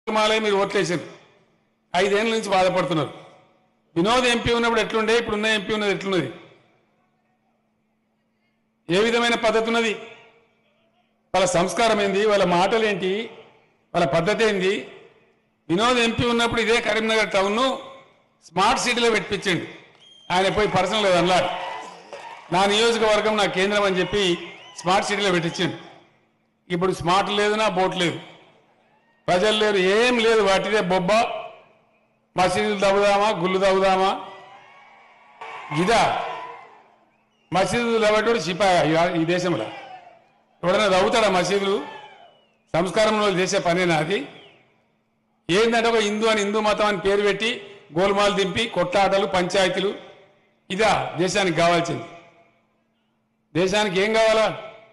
మాలయ్య మీరు ఓట్లేసారు ఐదేళ్ల నుంచి బాధపడుతున్నారు వినోద్ ఎంపీ ఉన్నప్పుడు ఎట్లుండే ఇప్పుడు ఉన్న ఎంపీ ఉన్నది ఎట్లున్నది ఏ విధమైన పద్ధతి ఉన్నది వాళ్ళ సంస్కారం ఏంది వాళ్ళ మాటలు ఏంటి వాళ్ళ పద్ధతి ఏంది వినోద్ ఎంపీ ఉన్నప్పుడు ఇదే కరీంనగర్ టౌన్ను స్మార్ట్ సిటీలో పెట్టించండి ఆయన పోయి పర్సనల్ అన్నాడు నా నియోజకవర్గం నా కేంద్రం అని చెప్పి స్మార్ట్ సిటీలో పెట్టించండి ఇప్పుడు స్మార్ట్ లేదు నా బోట్ లేదు ప్రజలు లేరు ఏం లేదు వాటిదే బొబ్బ మసీదులు తవ్వుదామా గుళ్ళు తవ్వుదామా ఇదా మసీదులు తవ్వేటోడు సిపాయి ఈ దేశంలో ఎవడన్నా తవ్వుతాడా మసీదులు సంస్కారంలో చేసే పనేనా అది ఏంటంటే ఒక హిందూ అని హిందూ మతం అని పేరు పెట్టి గోల్మాలు దింపి కొట్లాటలు పంచాయతీలు ఇదా దేశానికి కావాల్సింది దేశానికి ఏం కావాలా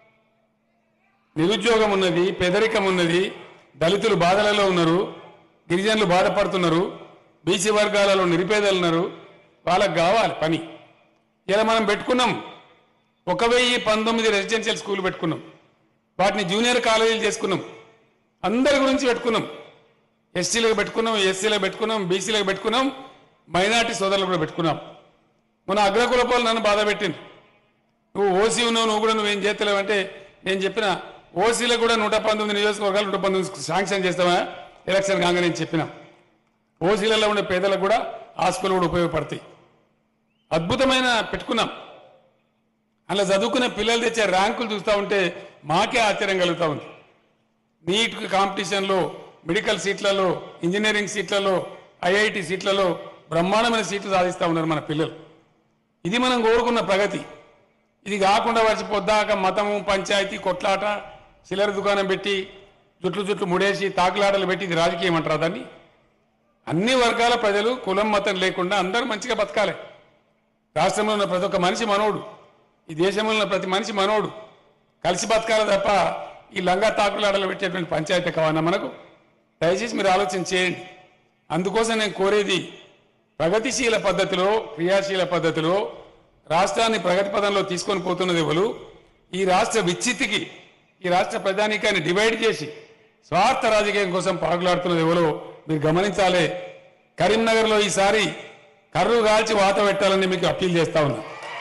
నిరుద్యోగం ఉన్నది పేదరికం ఉన్నది దళితులు బాధలలో ఉన్నారు గిరిజనులు బాధపడుతున్నారు బీసీ వర్గాలలో నిరుపేదలు ఉన్నారు వాళ్ళకి కావాలి పని ఇలా మనం పెట్టుకున్నాం ఒక వెయ్యి పంతొమ్మిది రెసిడెన్షియల్ స్కూల్ పెట్టుకున్నాం వాటిని జూనియర్ కాలేజీలు చేసుకున్నాం అందరి గురించి పెట్టుకున్నాం ఎస్సీలకు పెట్టుకున్నాం ఎస్సీలకు పెట్టుకున్నాం బీసీలకు పెట్టుకున్నాం మైనార్టీ సోదరులు కూడా పెట్టుకున్నాం మన అగ్రకులపోలు నన్ను బాధ పెట్టింది నువ్వు ఓసీ ఉన్నావు నువ్వు కూడా నువ్వేం చేస్తలేవంటే నేను చెప్పిన ఓసీలకు కూడా నూట పంతొమ్మిది నియోజకవర్గాలు నూట పంతొమ్మిది శాంక్షన్ చేస్తావా ఎలక్షన్ కాగా నేను చెప్పిన ఓసీలలో ఉండే పేదలకు కూడా ఆ స్కూల్ కూడా ఉపయోగపడతాయి అద్భుతమైన పెట్టుకున్నాం అలా చదువుకునే పిల్లలు తెచ్చే ర్యాంకులు చూస్తూ ఉంటే మాకే ఆశ్చర్యం కలుగుతూ ఉంది నీట్ కాంపిటీషన్లో మెడికల్ సీట్లలో ఇంజనీరింగ్ సీట్లలో ఐఐటి సీట్లలో బ్రహ్మాండమైన సీట్లు సాధిస్తూ ఉన్నారు మన పిల్లలు ఇది మనం కోరుకున్న ప్రగతి ఇది కాకుండా వచ్చి పొద్దాక మతము పంచాయతీ కొట్లాట చిల్లర దుకాణం పెట్టి జుట్లు జుట్లు ముడేసి తాకులాటలు పెట్టి ఇది రాజకీయం అంటారా దాన్ని అన్ని వర్గాల ప్రజలు కులం మతం లేకుండా అందరూ మంచిగా బతకాలి రాష్ట్రంలో ఉన్న ప్రతి ఒక్క మనిషి మనోడు ఈ దేశంలో ఉన్న ప్రతి మనిషి మనోడు కలిసి బతకాలి తప్ప ఈ లంగా తాకులాటలు పెట్టేటువంటి పంచాయతీ కావాలన్నా మనకు దయచేసి మీరు ఆలోచన చేయండి అందుకోసం నేను కోరేది ప్రగతిశీల పద్ధతిలో క్రియాశీల పద్ధతిలో రాష్ట్రాన్ని ప్రగతి పదంలో తీసుకొని పోతున్నది ఎవరు ఈ రాష్ట్ర విచ్చితికి ఈ రాష్ట్ర ప్రధానికాన్ని డివైడ్ చేసి స్వార్థ రాజకీయం కోసం పాకులాడుతున్నది ఎవరో మీరు గమనించాలి కరీంనగర్లో ఈసారి కర్రు కాల్చి వాత పెట్టాలని మీకు అప్పీల్ చేస్తా ఉన్నా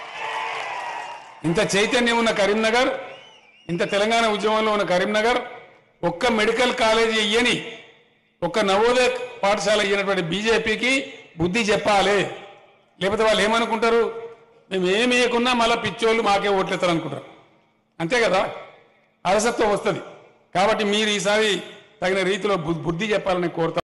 ఇంత చైతన్యం ఉన్న కరీంనగర్ ఇంత తెలంగాణ ఉద్యమంలో ఉన్న కరీంనగర్ ఒక్క మెడికల్ కాలేజీ ఇయ్యని ఒక్క నవోదయ పాఠశాల ఇయ్యనటువంటి బీజేపీకి బుద్ధి చెప్పాలి లేకపోతే వాళ్ళు ఏమనుకుంటారు మేము ఏమి ఇవ్వకున్నా మళ్ళీ పిచ్చోళ్ళు మాకే ఓట్లేస్తారు అనుకుంటారు అంతే కదా అలసత్వం వస్తుంది కాబట్టి మీరు ఈసారి తగిన రీతిలో బు- బుద్ధి చెప్పాలని కోరుతా